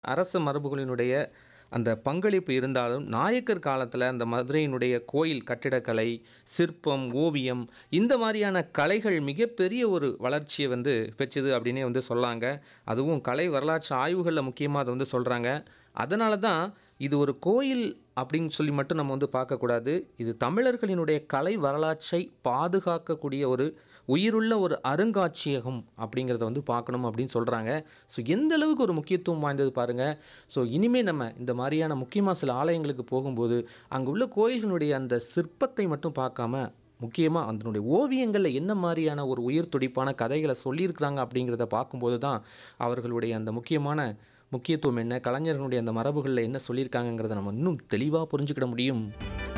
அரச மரபுகளினுடைய அந்த பங்களிப்பு இருந்தாலும் நாயக்கர் காலத்தில் அந்த மதுரையினுடைய கோயில் கட்டிடக்கலை சிற்பம் ஓவியம் இந்த மாதிரியான கலைகள் மிகப்பெரிய ஒரு வளர்ச்சியை வந்து பெற்றது அப்படின்னே வந்து சொல்லாங்க அதுவும் கலை வரலாற்று ஆய்வுகளில் முக்கியமாக அதை வந்து சொல்கிறாங்க அதனால தான் இது ஒரு கோயில் அப்படின்னு சொல்லி மட்டும் நம்ம வந்து பார்க்கக்கூடாது இது தமிழர்களினுடைய கலை வரலாற்றை பாதுகாக்கக்கூடிய ஒரு உயிருள்ள ஒரு அருங்காட்சியகம் அப்படிங்கிறத வந்து பார்க்கணும் அப்படின்னு சொல்கிறாங்க ஸோ எந்த அளவுக்கு ஒரு முக்கியத்துவம் வாய்ந்தது பாருங்கள் ஸோ இனிமேல் நம்ம இந்த மாதிரியான முக்கியமாக சில ஆலயங்களுக்கு போகும்போது அங்கே உள்ள கோயில்களுடைய அந்த சிற்பத்தை மட்டும் பார்க்காம முக்கியமாக அதனுடைய ஓவியங்களில் என்ன மாதிரியான ஒரு உயிர் துடிப்பான கதைகளை சொல்லியிருக்கிறாங்க அப்படிங்கிறத பார்க்கும்போது தான் அவர்களுடைய அந்த முக்கியமான முக்கியத்துவம் என்ன கலைஞர்களுடைய அந்த மரபுகளில் என்ன சொல்லியிருக்காங்கங்கிறத நம்ம இன்னும் தெளிவாக புரிஞ்சுக்கிட முடியும்